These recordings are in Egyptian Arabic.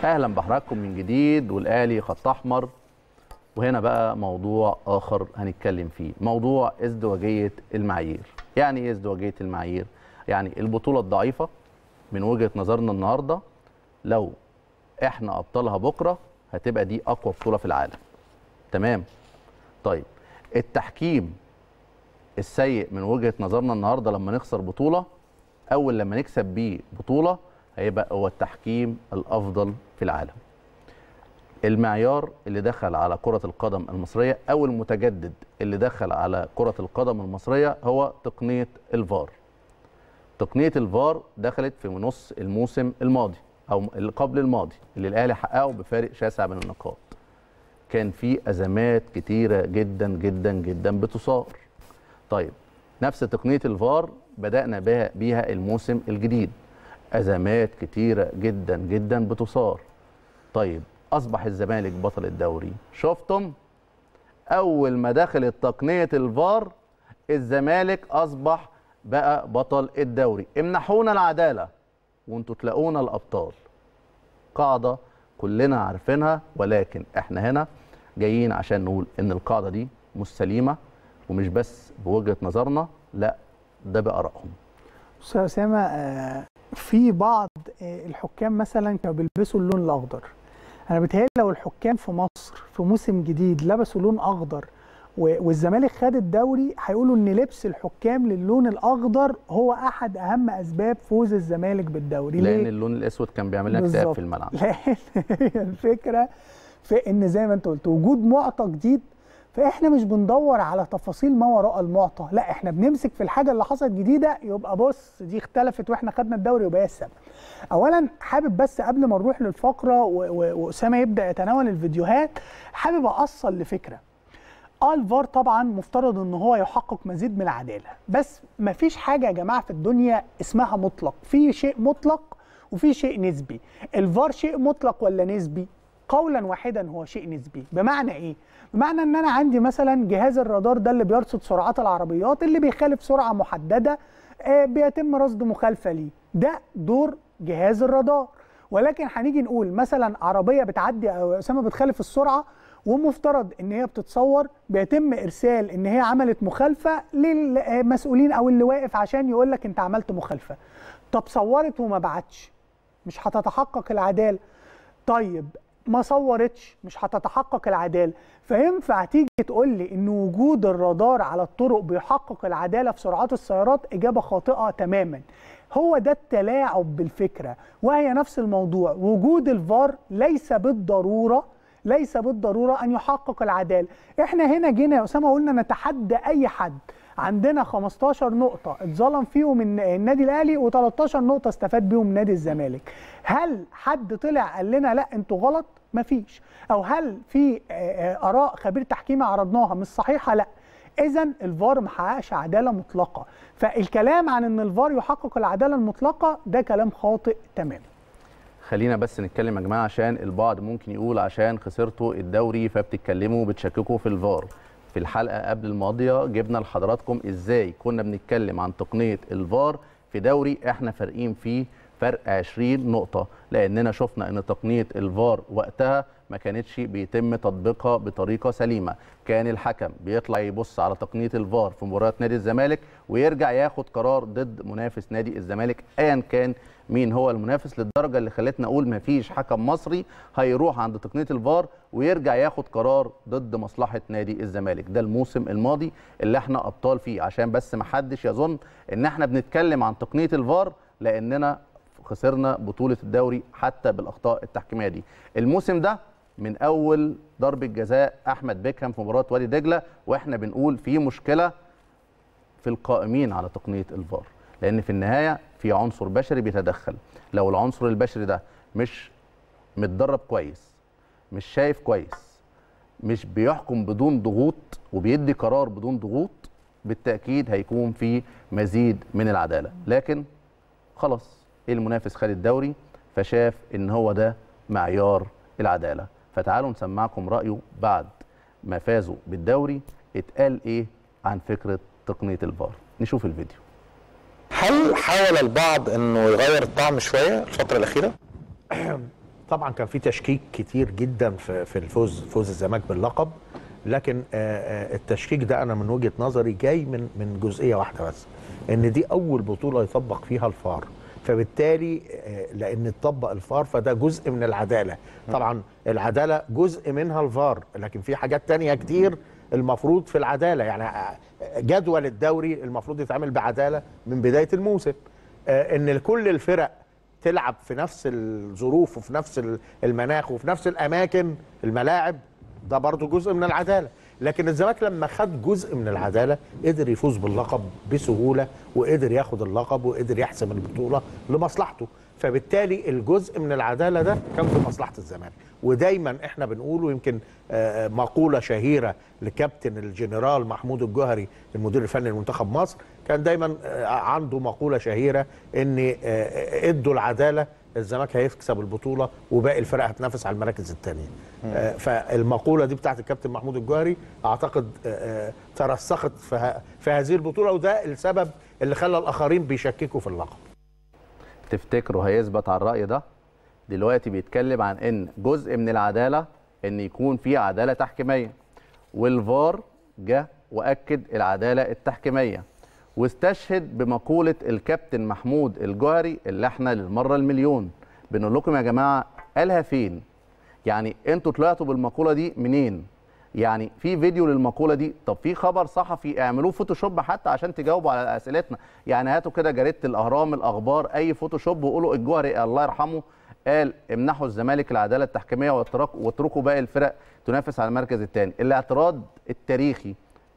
اهلا بحضراتكم من جديد والاهلي خط احمر وهنا بقى موضوع اخر هنتكلم فيه موضوع ازدواجيه المعايير يعني ايه ازدواجيه المعايير يعني البطوله الضعيفه من وجهه نظرنا النهارده لو احنا ابطالها بكره هتبقى دي اقوى بطوله في العالم تمام طيب التحكيم السيء من وجهه نظرنا النهارده لما نخسر بطوله اول لما نكسب بيه بطوله هيبقى هو التحكيم الافضل في العالم المعيار اللي دخل على كرة القدم المصرية أو المتجدد اللي دخل على كرة القدم المصرية هو تقنية الفار تقنية الفار دخلت في نص الموسم الماضي أو اللي قبل الماضي اللي الأهلي حققه بفارق شاسع من النقاط كان في أزمات كتيرة جدا جدا جدا بتصار طيب نفس تقنية الفار بدأنا بها بيها الموسم الجديد أزمات كتيرة جدا جدا بتصار طيب اصبح الزمالك بطل الدوري شفتم اول ما دخلت تقنيه الفار الزمالك اصبح بقى بطل الدوري امنحونا العداله وانتوا تلاقونا الابطال قاعده كلنا عارفينها ولكن احنا هنا جايين عشان نقول ان القاعده دي مش سليمه ومش بس بوجهه نظرنا لا ده بارائهم استاذ اسامه آه، في بعض آه، الحكام مثلا كانوا بيلبسوا اللون الاخضر انا بيتهيألي لو الحكام في مصر في موسم جديد لبسوا لون اخضر و- والزمالك خد الدوري هيقولوا ان لبس الحكام للون الاخضر هو احد اهم اسباب فوز الزمالك بالدوري لان ليه؟ اللون الاسود كان بيعمل لنا اكتئاب بالظبط. في الملعب لان هي الفكره في ان زي ما انت قلت وجود معطى جديد فاحنا مش بندور على تفاصيل ما وراء المعطى لا احنا بنمسك في الحاجه اللي حصلت جديده يبقى بص دي اختلفت واحنا خدنا الدوري يبقى هي السبب اولا حابب بس قبل ما نروح للفقره و- و- واسامه يبدا يتناول الفيديوهات حابب اوصل لفكره اه الفار طبعا مفترض ان هو يحقق مزيد من العداله بس مفيش حاجه يا جماعه في الدنيا اسمها مطلق في شيء مطلق وفي شيء نسبي الفار شيء مطلق ولا نسبي قولا واحدا هو شيء نسبي بمعنى ايه بمعنى ان انا عندي مثلا جهاز الرادار ده اللي بيرصد سرعات العربيات اللي بيخالف سرعه محدده آه، بيتم رصد مخالفه ليه ده دور جهاز الرادار ولكن هنيجي نقول مثلا عربيه بتعدي او اسامه بتخالف السرعه ومفترض ان هي بتتصور بيتم ارسال ان هي عملت مخالفه للمسؤولين او اللي واقف عشان يقول لك انت عملت مخالفه طب صورت وما بعتش مش هتتحقق العداله طيب ما صورتش مش هتتحقق العداله فينفع تيجي تقول لي ان وجود الرادار على الطرق بيحقق العداله في سرعات السيارات اجابه خاطئه تماما هو ده التلاعب بالفكره وهي نفس الموضوع وجود الفار ليس بالضروره ليس بالضروره ان يحقق العداله احنا هنا جينا يا اسامه قلنا نتحدى اي حد عندنا 15 نقطة اتظلم فيهم الن- النادي الأهلي و13 نقطة استفاد بيهم نادي الزمالك. هل حد طلع قال لنا لا انتوا غلط؟ مفيش. أو هل في آه، آه، آراء خبير تحكيمي عرضناها مش صحيحة؟ لا. إذا الفار ما حققش عدالة مطلقة. فالكلام عن إن الفار يحقق العدالة المطلقة ده كلام خاطئ تماما. خلينا بس نتكلم يا جماعه عشان البعض ممكن يقول عشان خسرتوا الدوري فبتتكلموا وبتشككوا في الفار في الحلقه قبل الماضيه جبنا لحضراتكم ازاي كنا بنتكلم عن تقنيه الفار في دوري احنا فارقين فيه فرق 20 نقطه لاننا شفنا ان تقنيه الفار وقتها ما كانتش بيتم تطبيقها بطريقه سليمه كان الحكم بيطلع يبص على تقنيه الفار في مباراه نادي الزمالك ويرجع ياخد قرار ضد منافس نادي الزمالك ايا كان مين هو المنافس للدرجه اللي خلتنا اقول ما فيش حكم مصري هيروح عند تقنيه الفار ويرجع ياخد قرار ضد مصلحه نادي الزمالك ده الموسم الماضي اللي احنا ابطال فيه عشان بس ما حدش يظن ان احنا بنتكلم عن تقنيه الفار لاننا خسرنا بطوله الدوري حتى بالاخطاء التحكيميه دي الموسم ده من اول ضربه جزاء احمد بيكهام في مباراه وادي دجله واحنا بنقول في مشكله في القائمين على تقنيه الفار لان في النهايه في عنصر بشري بيتدخل لو العنصر البشري ده مش متدرب كويس مش شايف كويس مش بيحكم بدون ضغوط وبيدي قرار بدون ضغوط بالتاكيد هيكون في مزيد من العداله لكن خلاص المنافس خد الدوري فشاف ان هو ده معيار العداله فتعالوا نسمعكم رايه بعد ما فازوا بالدوري اتقال ايه عن فكره تقنيه الفار نشوف الفيديو هل حاول البعض انه يغير الطعم شويه الفتره الاخيره؟ طبعا كان في تشكيك كتير جدا في في الفوز فوز الزمالك باللقب لكن آه، آه، التشكيك ده انا من وجهه نظري جاي من من جزئيه واحده بس ان دي اول بطوله يطبق فيها الفار فبالتالي آه، لان اتطبق الفار فده جزء من العداله طبعا العداله جزء منها الفار لكن في حاجات تانية كتير المفروض في العداله يعني آه، جدول الدوري المفروض يتعمل بعداله من بدايه الموسم آه، ان كل الفرق تلعب في نفس الظروف وفي نفس المناخ وفي نفس الاماكن الملاعب ده برضو جزء من العداله لكن الزمالك لما خد جزء من العداله قدر يفوز باللقب بسهوله وقدر ياخد اللقب وقدر يحسم البطوله لمصلحته فبالتالي الجزء من العداله ده كان في مصلحه الزمالك ودايما احنا بنقول ويمكن آه، مقوله شهيره لكابتن الجنرال محمود الجوهري المدير الفني لمنتخب مصر كان دايما آه، عنده مقوله شهيره ان آه، ادوا العداله الزمالك هيكسب البطوله وباقي الفرق هتنافس على المراكز الثانيه آه، فالمقوله دي بتاعت الكابتن محمود الجوهري اعتقد آه، آه، ترسخت في ه- في هذه البطوله وده السبب اللي خلى الاخرين بيشككوا في اللقب تفتكروا هيثبت على الرأي ده دلوقتي بيتكلم عن ان جزء من العدالة ان يكون في عدالة تحكيمية والفار جه واكد العدالة التحكيمية واستشهد بمقولة الكابتن محمود الجوهري اللي احنا للمرة المليون بنقول لكم يا جماعة قالها فين يعني انتوا طلعتوا بالمقولة دي منين يعني في فيديو للمقوله دي طب في خبر صحفي اعملوه فوتوشوب حتى عشان تجاوبوا على اسئلتنا يعني هاتوا كده جريده الاهرام الاخبار اي فوتوشوب وقولوا الجوهري الله يرحمه قال امنحوا الزمالك العداله التحكيميه واترك- واتركوا باقي الفرق تنافس على المركز الثاني الاعتراض التاريخي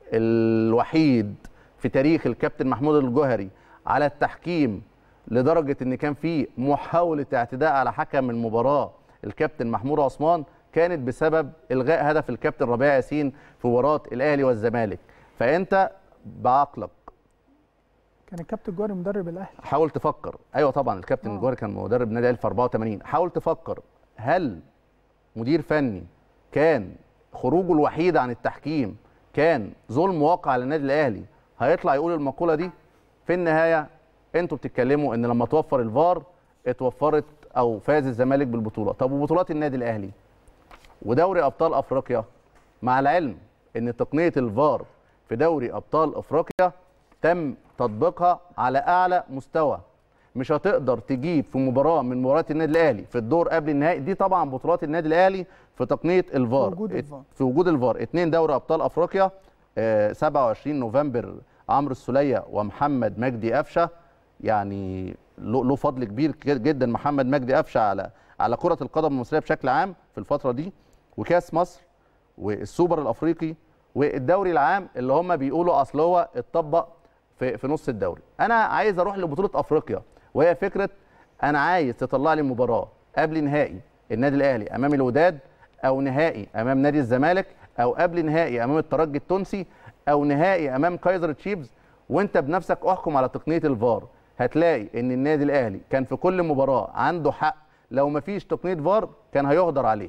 الوحيد في تاريخ الكابتن محمود الجوهري على التحكيم لدرجه ان كان في محاوله اعتداء على حكم المباراه الكابتن محمود عثمان كانت بسبب الغاء هدف الكابتن ربيع ياسين في مباراه الاهلي والزمالك فانت بعقلك كان الكابتن جوهري مدرب الاهلي حاول تفكر ايوه طبعا الكابتن آه. الجوهري كان مدرب نادي الاهلي في 84 حاول تفكر هل مدير فني كان خروجه الوحيد عن التحكيم كان ظلم واقع على النادي الاهلي هيطلع يقول المقوله دي في النهايه انتوا بتتكلموا ان لما توفر الفار اتوفرت او فاز الزمالك بالبطوله طب وبطولات النادي الاهلي ودوري ابطال افريقيا مع العلم ان تقنيه الفار في دوري ابطال افريقيا تم تطبيقها على اعلى مستوى مش هتقدر تجيب في مباراه من مباريات النادي الاهلي في الدور قبل النهائي دي طبعا بطولات النادي الاهلي في تقنيه الفار في وجود الفار. في وجود الفار اتنين دوري ابطال افريقيا آه، 27 نوفمبر عمرو السوليه ومحمد مجدي قفشه يعني له له فضل كبير جدا محمد مجدي قفشه على على كره القدم المصريه بشكل عام في الفتره دي وكاس مصر والسوبر الافريقي والدوري العام اللي هم بيقولوا اصل هو اتطبق في في نص الدوري انا عايز اروح لبطوله افريقيا وهي فكره انا عايز تطلع لي مباراه قبل نهائي النادي الاهلي امام الوداد او نهائي امام نادي الزمالك او قبل نهائي امام الترجي التونسي او نهائي امام كايزر تشيفز وانت بنفسك احكم على تقنيه الفار هتلاقي ان النادي الاهلي كان في كل مباراه عنده حق لو مفيش تقنيه فار كان هيهدر عليه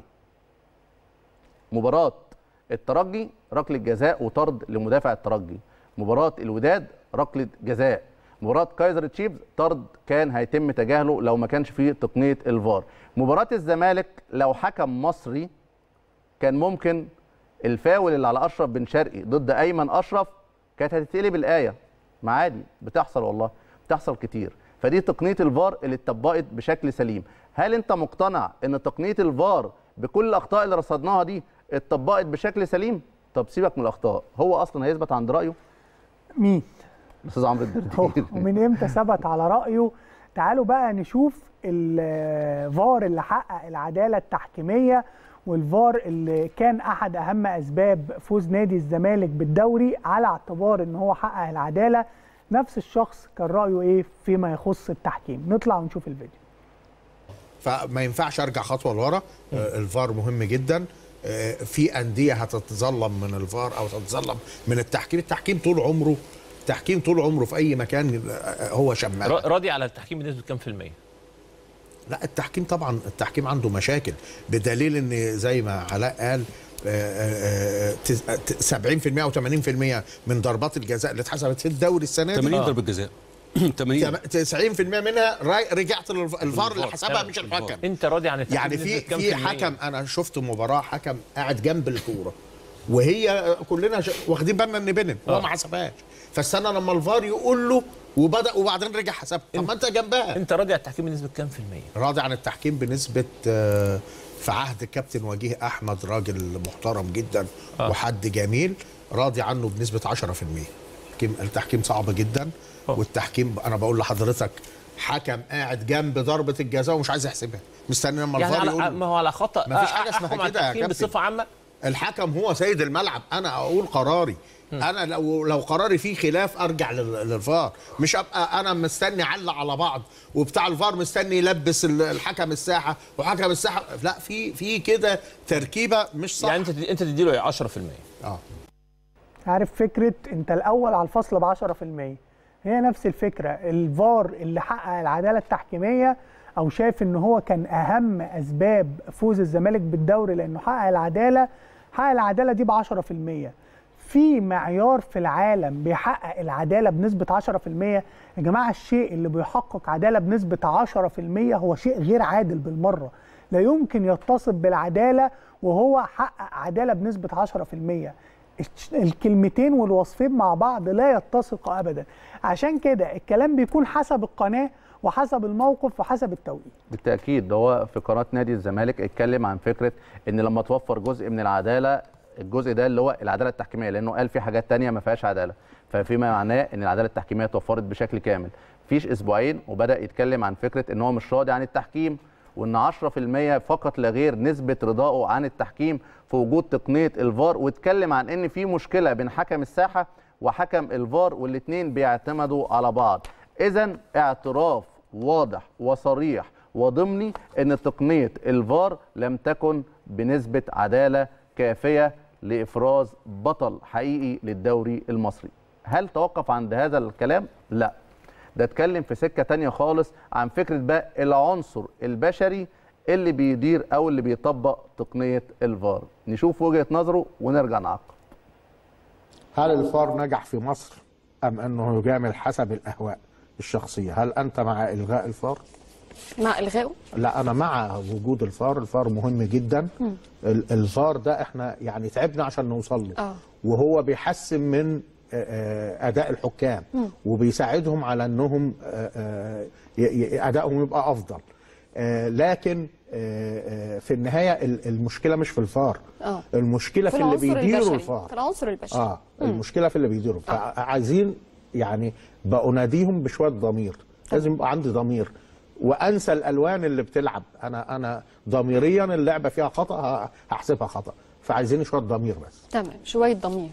مباراة الترجي ركلة جزاء وطرد لمدافع الترجي مباراة الوداد ركلة جزاء مباراة كايزر تشيفز طرد كان هيتم تجاهله لو ما كانش فيه تقنية الفار مباراة الزمالك لو حكم مصري كان ممكن الفاول اللي على اشرف بن شرقي ضد ايمن اشرف كانت هتتقلب الايه ما عادي بتحصل والله بتحصل كتير فدي تقنيه الفار اللي اتطبقت بشكل سليم هل انت مقتنع ان تقنيه الفار بكل الاخطاء اللي رصدناها دي اتطبقت بشكل سليم طب سيبك من الاخطاء هو اصلا هيثبت عند رايه مين الاستاذ عمرو هو الدردير ومن امتى ثبت على رايه تعالوا بقى نشوف الفار اللي حقق العداله التحكيميه والفار اللي كان احد اهم اسباب فوز نادي الزمالك بالدوري على اعتبار ان هو حقق العداله نفس الشخص كان رايه ايه فيما يخص التحكيم نطلع ونشوف الفيديو فما ينفعش ارجع خطوه لورا آه، الفار مهم جدا آه، في انديه هتتظلم من الفار او تتظلم من التحكيم التحكيم طول عمره التحكيم طول عمره في اي مكان آه، هو شمال را- راضي على التحكيم بنسبه كام في الميه؟ لا التحكيم طبعا التحكيم عنده مشاكل بدليل ان زي ما علاء قال آه، آه، آه، تس- آه، 70% او 80% من ضربات الجزاء اللي اتحسبت في الدوري السنه دي 80 آه. ضربه جزاء 80 90% منها راي- رجعت للفار اللي حسبها مش الحكم انت راضي عن التحكيم يعني في بنسبة كام في المية؟ حكم انا شفت مباراه حكم قاعد جنب الكوره وهي كلنا ش... واخدين بالنا ان بينن هو آه. ما حسبهاش فاستنى لما الفار يقول له وبدا وبعدين رجع حسبها طب ما انت جنبها انت راضي عن التحكيم بنسبه كام في المية؟ راضي عن التحكيم بنسبه آه، في عهد الكابتن وجيه احمد راجل محترم جدا آه. وحد جميل راضي عنه بنسبه 10% التحكيم التحكيم صعب جدا آه. والتحكيم انا بقول لحضرتك حكم قاعد جنب ضربه الجزاء ومش عايز يحسبها مستني لما يعني الفار على يقول ما هو على خطا مفيش حاجة اسمها أحكم على كده يا التحكيم كابتن. بصفه عامه الحكم هو سيد الملعب انا اقول قراري انا لو لو قراري فيه خلاف ارجع لل- للفار مش ابقى انا مستني علق على بعض وبتاع الفار مستني يلبس ال- الحكم الساحه وحكم الساحه لا في في كده تركيبه مش صح يعني انت انت تديله 10% اه عارف فكره انت الاول على الفصل ب 10% هي نفس الفكره الفار اللي حقق العداله التحكيميه او شايف ان هو كان اهم اسباب فوز الزمالك بالدوري لانه حقق العداله حقق العداله دي ب 10% في معيار في العالم بيحقق العداله بنسبه 10% يا جماعه الشيء اللي بيحقق عداله بنسبه 10% هو شيء غير عادل بالمره لا يمكن يتصف بالعداله وهو حقق عداله بنسبه 10% الش- الكلمتين والوصفين مع بعض لا يتسقوا ابدا عشان كده الكلام بيكون حسب القناه وحسب الموقف وحسب التوقيت بالتاكيد ده هو في قناه نادي الزمالك اتكلم عن فكره ان لما توفر جزء من العداله الجزء ده اللي هو العداله التحكيميه لانه قال في حاجات تانية ما فيهاش عداله ففيما معناه ان العداله التحكيميه توفرت بشكل كامل فيش اسبوعين وبدا يتكلم عن فكره ان هو مش راضي عن التحكيم وان 10% فقط لا غير نسبه رضائه عن التحكيم في وجود تقنيه الفار واتكلم عن ان في مشكله بين حكم الساحه وحكم الفار والاثنين بيعتمدوا على بعض اذا اعتراف واضح وصريح وضمني ان تقنيه الفار لم تكن بنسبه عداله كافيه لافراز بطل حقيقي للدوري المصري هل توقف عند هذا الكلام لا ده اتكلم في سكه تانية خالص عن فكره بقى العنصر البشري اللي بيدير او اللي بيطبق تقنيه الفار نشوف وجهه نظره ونرجع نعقب هل الفار نجح في مصر ام انه يجامل حسب الاهواء الشخصيه هل انت مع الغاء الفار مع الغائه لا انا مع وجود الفار الفار مهم جدا ال- الفار ده احنا يعني تعبنا عشان نوصل له آه. وهو بيحسن من آه، آه، اداء الحكام وبيساعدهم على انهم آه، آه، ي- ي- ادائهم يبقى افضل آه، لكن آه، آه، في النهايه ال- المشكله مش في الفار آه. المشكله في, في اللي العنصر بيديروا البشري الفار في العنصر البشري اه المشكله في اللي بيديروا فعايزين يعني بأناديهم بشويه ضمير لازم يبقى عندي ضمير وانسى الالوان اللي بتلعب انا انا ضميريا اللعبه فيها خطا ه- هحسبها خطا فعايزين شويه ضمير بس تمام شويه ضمير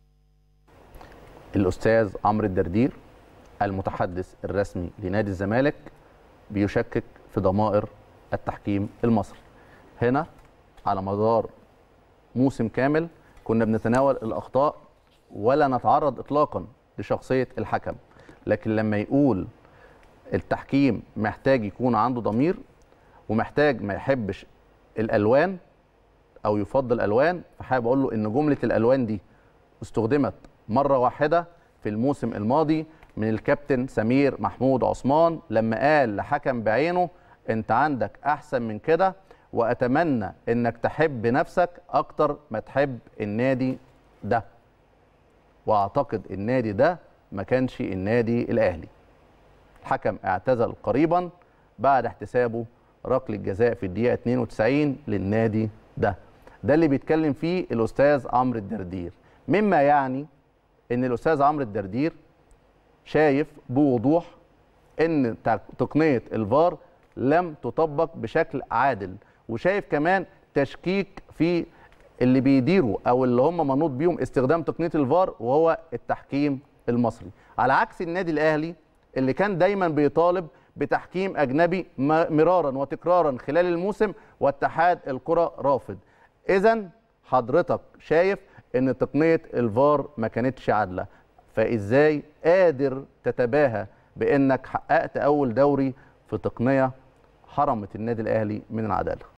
الاستاذ عمرو الدردير المتحدث الرسمي لنادي الزمالك بيشكك في ضمائر التحكيم المصري هنا على مدار موسم كامل كنا بنتناول الاخطاء ولا نتعرض اطلاقا لشخصيه الحكم لكن لما يقول التحكيم محتاج يكون عنده ضمير ومحتاج ما يحبش الالوان او يفضل الالوان فحابب اقول له ان جمله الالوان دي استخدمت مره واحده في الموسم الماضي من الكابتن سمير محمود عثمان لما قال لحكم بعينه انت عندك احسن من كده واتمنى انك تحب نفسك اكتر ما تحب النادي ده واعتقد النادي ده ما كانش النادي الاهلي الحكم اعتزل قريبا بعد احتسابه ركله جزاء في الدقيقه 92 للنادي ده ده اللي بيتكلم فيه الاستاذ عمرو الدردير مما يعني ان الاستاذ عمرو الدردير شايف بوضوح ان تق- تقنيه الفار لم تطبق بشكل عادل وشايف كمان تشكيك في اللي بيديروا او اللي هم منوط بيهم استخدام تقنيه الفار وهو التحكيم المصري على عكس النادي الاهلي اللي كان دايما بيطالب بتحكيم اجنبي م- مرارا وتكرارا خلال الموسم واتحاد الكره رافض اذا حضرتك شايف ان تقنيه الفار ما كانتش عادله فازاي قادر تتباهى بانك حققت اول دوري في تقنيه حرمت النادي الاهلي من العداله